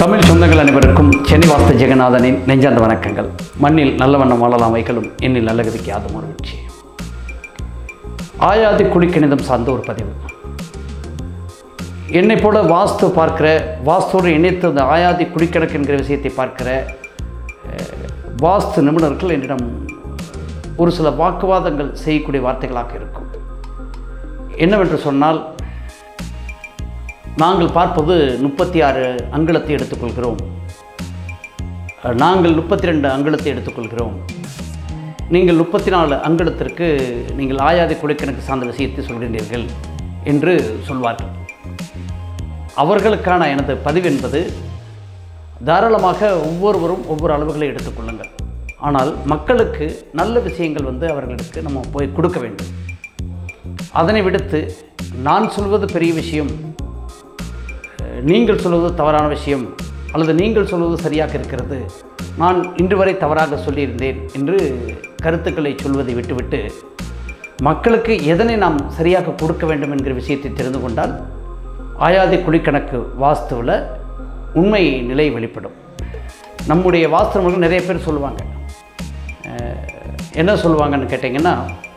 தமிழ் சொந்தங்கள் அனைவருக்கும் சென்னை வாஸ்து ஜெகநாதனின் நெஞ்சார்ந்த வணக்கங்கள் மண்ணில் நல்ல வண்ணம் வாழலாம் வைகளும் எண்ணில் நல்ல கதிக்கு யாதும் ஒரு வெற்றி ஆயாதி குடிக்கணிதம் சார்ந்த ஒரு பதிவு என்னை போல வாஸ்து பார்க்கிற வாஸ்துவோடு இணைத்து அந்த ஆயாதி குடிக்கணக்கு என்கிற விஷயத்தை பார்க்கிற அஹ், வாஸ்து நிபுணர்கள் என்னிடம் ஒரு சில வாக்குவாதங்கள் செய்யக்கூடிய வார்த்தைகளாக இருக்கும் என்னவென்று சொன்னால் நாங்கள் பார்ப்பது முப்பத்தி ஆறு அங்குலத்தை எடுத்துக்கொள்கிறோம் நாங்கள் முப்பத்தி ரெண்டு அங்குலத்தை எடுத்துக்கொள்கிறோம் நீங்கள் முப்பத்தி நாலு அங்குலத்திற்கு நீங்கள் ஆயாதி குடிக்கணக்கு சார்ந்த விஷயத்தை சொல்கின்றீர்கள் என்று சொல்வார்கள் அவர்களுக்கான எனது பதிவு என்பது தாராளமாக ஒவ்வொருவரும் ஒவ்வொரு அளவுகளை எடுத்துக்கொள்ளுங்கள் ஆனால் மக்களுக்கு நல்ல விஷயங்கள் வந்து அவர்களுக்கு நம்ம போய் கொடுக்க வேண்டும் அதனை விடுத்து நான் சொல்வது பெரிய விஷயம் அஹ், நீங்கள் சொல்வது தவறான விஷயம் அல்லது நீங்கள் சொல்வது சரியாக இருக்கிறது நான் இன்று வரை தவறாக சொல்லியிருந்தேன் என்று கருத்துக்களை சொல்வதை விட்டுவிட்டு மக்களுக்கு எதனை நாம் சரியாக கொடுக்க வேண்டும் என்கிற விஷயத்தை தெரிந்து கொண்டால் ஆயாதி குழிக்கணக்கு வாஸ்துவில் உண்மை நிலை வெளிப்படும் நம்முடைய வாஸ்து நூல்கள் நிறைய பேர் சொல்லுவாங்க அஹ், என்ன சொல்லுவாங்கன்னு கேட்டிங்கன்னா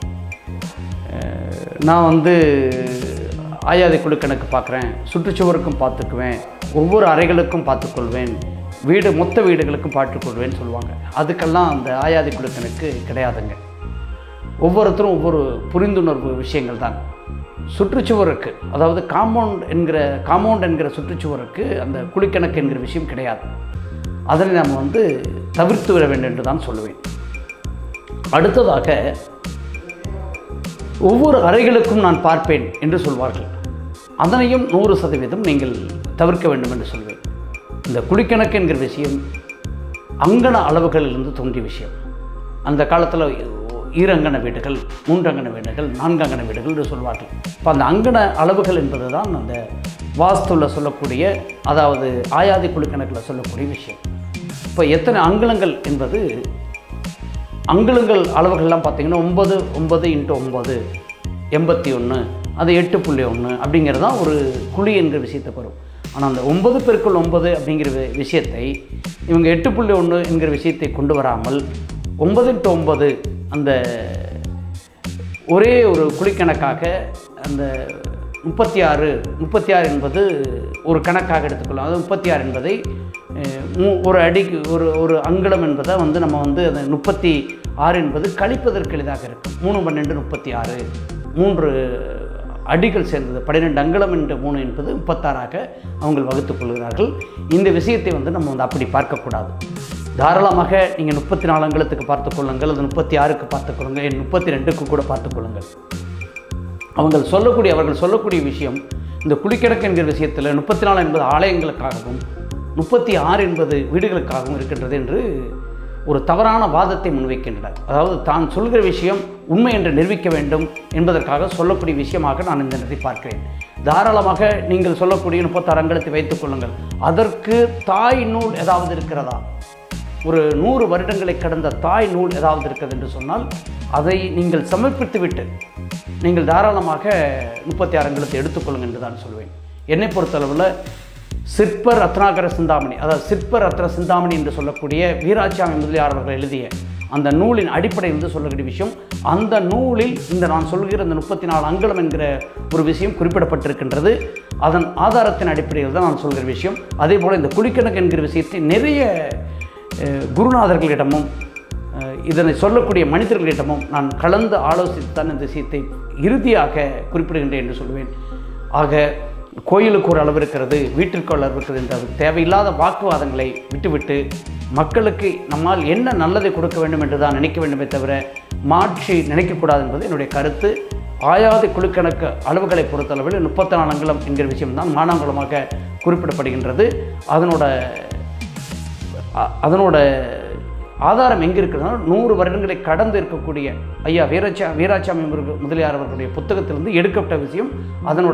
அஹ், நான் வந்து ஆயாதி குழு கணக்கு பார்க்குறேன் சுற்றுச்சுவருக்கும் பார்த்துக்குவேன் ஒவ்வொரு அறைகளுக்கும் பார்த்துக்கொள்வேன் வீடு மொத்த வீடுகளுக்கும் பார்த்துக்கொள்வேன்னு சொல்லுவாங்க அதுக்கெல்லாம் அந்த ஆயாதி குழு கணக்கு கிடையாதுங்க ஒவ்வொருத்தரும் ஒவ்வொரு புரிந்துணர்வு விஷயங்கள் தான் சுற்றுச்சுவருக்கு அதாவது காம்பவுண்ட் என்கிற காம்பவுண்ட் என்கிற சுற்றுச்சுவருக்கு அந்த குழிக்கணக்கு என்கிற விஷயம் கிடையாது அதனை நாம் வந்து தவிர்த்து விட வேண்டும் என்று தான் சொல்லுவேன் அடுத்ததாக ஒவ்வொரு அறைகளுக்கும் நான் பார்ப்பேன் என்று சொல்வார்கள் அதனையும் நூறு சதவீதம் நீங்கள் தவிர்க்க வேண்டும் என்று சொல்வேன் இந்த குழிக்கணக்கு என்கிற விஷயம் அங்கன அளவுகளிலிருந்து தோன்றிய விஷயம் அந்த காலத்தில் ஈரங்கன வீடுகள் மூன்றங்கன வீடுகள் நான்கங்கன வீடுகள் என்று சொல்வார்கள் இப்போ அந்த அங்கன அளவுகள் என்பது தான் அந்த வாஸ்துவில் சொல்லக்கூடிய அதாவது ஆயாதி குழிக்கணக்கில் சொல்லக்கூடிய விஷயம் இப்போ எத்தனை அங்குலங்கள் என்பது அங்குலங்கள் அளவுகள்லாம் பார்த்தீங்கன்னா ஒன்பது ஒன்பது இன்ட்டு ஒன்பது எண்பத்தி ஒன்று அது எட்டு புள்ளி ஒன்று அப்படிங்கிறது தான் ஒரு குழி என்கிற விஷயத்தை வரும் ஆனால் அந்த ஒன்பது பெருக்கள் ஒன்பது அப்படிங்கிற வி- விஷயத்தை இவங்க எட்டு புள்ளி ஒன்று என்கிற விஷயத்தை கொண்டு வராமல் ஒன்பது இன்ட்டு ஒன்பது அந்த ஒரே ஒரு குழிக்கணக்காக அந்த முப்பத்தி ஆறு முப்பத்தி ஆறு என்பது ஒரு கணக்காக எடுத்துக்கொள்ளலாம் அது முப்பத்தி ஆறு என்பதை அஹ், மூ- ஒரு அடிக்கு ஒரு ஒரு அங்குலம் என்பதை வந்து நம்ம வந்து அந்த முப்பத்தி ஆறு என்பது கழிப்பதற்கு எளிதாக இருக்கும் மூணு பன்னெண்டு முப்பத்தி ஆறு மூன்று அடிகள் சேர்ந்தது பன்னிரெண்டு அங்குலம் என்ற மூணு என்பது முப்பத்தாறாக அவங்க வகுத்துக் கொள்கிறார்கள் இந்த விஷயத்தை வந்து நம்ம வந்து அப்படி பார்க்கக்கூடாது தாராளமாக நீங்கள் முப்பத்தி நாலு அங்குலத்துக்கு பார்த்துக்கொள்ளுங்கள் அது முப்பத்தி ஆறுக்கு பார்த்துக்கொள்ளுங்கள் என் முப்பத்தி ரெண்டுக்கு கூட பார்த்துக்கொள்ளுங்கள் அவங்க சொல்லக்கூடிய அவர்கள் சொல்லக்கூடிய விஷயம் இந்த குளிக்கிடக்கு என்கிற விஷயத்தில் முப்பத்தி நாலு என்பது ஆலயங்களுக்காகவும் முப்பத்தி ஆறு என்பது வீடுகளுக்காகவும் இருக்கின்றது என்று ஒரு தவறான வாதத்தை முன்வைக்கின்றனர் அதாவது தான் சொல்கிற விஷயம் உண்மை என்று நிரூபிக்க வேண்டும் என்பதற்காக சொல்லக்கூடிய விஷயமாக நான் இந்த நேரத்தை பார்க்கிறேன் தாராளமாக நீங்கள் சொல்லக்கூடிய முப்பத்தாறு அங்கலத்தை வைத்துக் கொள்ளுங்கள் அதற்கு தாய் நூல் ஏதாவது இருக்கிறதா ஒரு நூறு வருடங்களை கடந்த தாய் நூல் ஏதாவது இருக்கிறது என்று சொன்னால் அதை நீங்கள் சமர்ப்பித்துவிட்டு நீங்கள் தாராளமாக முப்பத்தி ஆறு அங்குலத்தை எடுத்துக்கொள்ளுங்கள் என்று தான் சொல்வேன் என்னை பொறுத்தளவில் சிற்ப ரத்னாகர சிந்தாமணி அதாவது சிற்ப ரத்ன சிந்தாமணி என்று சொல்லக்கூடிய வீராசாமி முதலியார் அவர்கள் எழுதிய அந்த நூலின் அடிப்படை வந்து சொல்லக்கூடிய விஷயம் அந்த நூலில் இந்த நான் சொல்கிற இந்த முப்பத்தி நாலு அங்குலம் என்கிற ஒரு விஷயம் குறிப்பிடப்பட்டிருக்கின்றது அதன் ஆதாரத்தின் அடிப்படையில் தான் நான் சொல்கிற விஷயம் அதே போல் இந்த குழிக்கணக்கு என்கிற விஷயத்தை நிறைய அஹ், குருநாதர்களிடமும் அஹ், இதனை சொல்லக்கூடிய மனிதர்களிடமும் நான் கலந்து ஆலோசித்து தான் இந்த விஷயத்தை இறுதியாக குறிப்பிடுகின்றேன் என்று சொல்லுவேன் ஆக கோயிலுக்கு ஒரு அளவு இருக்கிறது வீட்டிற்கு ஒரு அளவு இருக்கிறது என்ற தேவையில்லாத வாக்குவாதங்களை விட்டுவிட்டு மக்களுக்கு நம்மால் என்ன நல்லதை கொடுக்க வேண்டும் என்று தான் நினைக்க வேண்டுமே தவிர மாற்றி நினைக்கக்கூடாது என்பது என்னுடைய கருத்து ஆயாதி குழுக்கணக்கு அளவுகளை பொறுத்தளவில் முப்பத்தி நாலு அங்குலம் என்கிற விஷயம்தான் மானாங்குளமாக குறிப்பிடப்படுகின்றது அதனோட அ- அதனோட ஆதாரம் எங்கே இருக்குதுன்னா நூறு வருடங்களை கடந்து இருக்கக்கூடிய ஐயா வீரச்சா வீராசாமி முருக- முதலியார் அவர்களுடைய புத்தகத்திலிருந்து எடுக்கப்பட்ட விஷயம் அதனோட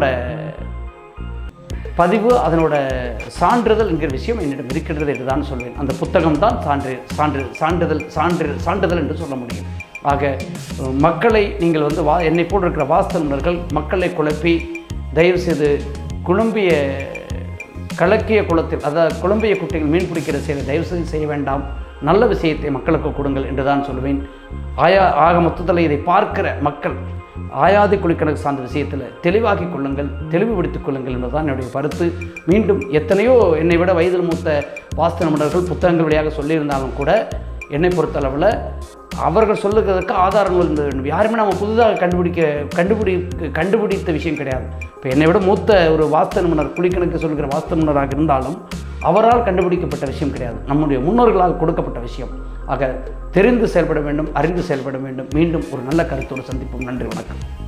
பதிவு அதனோட சான்றிதழ் என்கிற விஷயம் என்னிடம் இருக்கின்றது என்று தான் சொல்வேன் அந்த புத்தகம் தான் சான்று சான்று சான்றிதழ் சான்று சான்றிதழ் என்று சொல்ல முடியும் ஆக அஹ், மக்களை நீங்கள் வந்து வா என்னை போல் இருக்கிற வாஸ்தவர்கள் மக்களை குழப்பி தயவு செய்து குழம்பிய கலக்கிய குளத்தில் அதாவது குழம்பிய குட்டையில் மீன் பிடிக்கிற செயலை தயவு செய்து செய்ய வேண்டாம் நல்ல விஷயத்தை மக்களுக்கு கொடுங்கள் என்று தான் சொல்லுவேன் ஆயா ஆக மொத்தத்தில் இதை பார்க்கிற மக்கள் ஆயாதி குழிக்கணக்கு சார்ந்த விஷயத்தில் தெளிவாக்கிக் கொள்ளுங்கள் தெளிவுபடுத்திக் கொள்ளுங்கள் என்பதுதான் என்னுடைய கருத்து மீண்டும் எத்தனையோ என்னை விட வயதில் மூத்த வாஸ்து நிபுணர்கள் புத்தகங்கள் வழியாக சொல்லியிருந்தாலும் கூட என்னை பொறுத்தளவில் அவர்கள் சொல்லுகிறதுக்கு ஆதாரங்கள் இருந்த வேண்டும் யாருமே நம்ம புதுதாக கண்டுபிடிக்க கண்டுபிடி கண்டுபிடித்த விஷயம் கிடையாது இப்போ என்னை விட மூத்த ஒரு வாஸ்து நிபுணர் குழிக்கணக்கு சொல்கிற வாஸ்து நிபுணராக இருந்தாலும் அவரால் கண்டுபிடிக்கப்பட்ட விஷயம் கிடையாது நம்முடைய முன்னோர்களால் கொடுக்கப்பட்ட விஷயம் ஆக தெரிந்து செயல்பட வேண்டும் அறிந்து செயல்பட வேண்டும் மீண்டும் ஒரு நல்ல கருத்தோடு சந்திப்போம் நன்றி வணக்கம்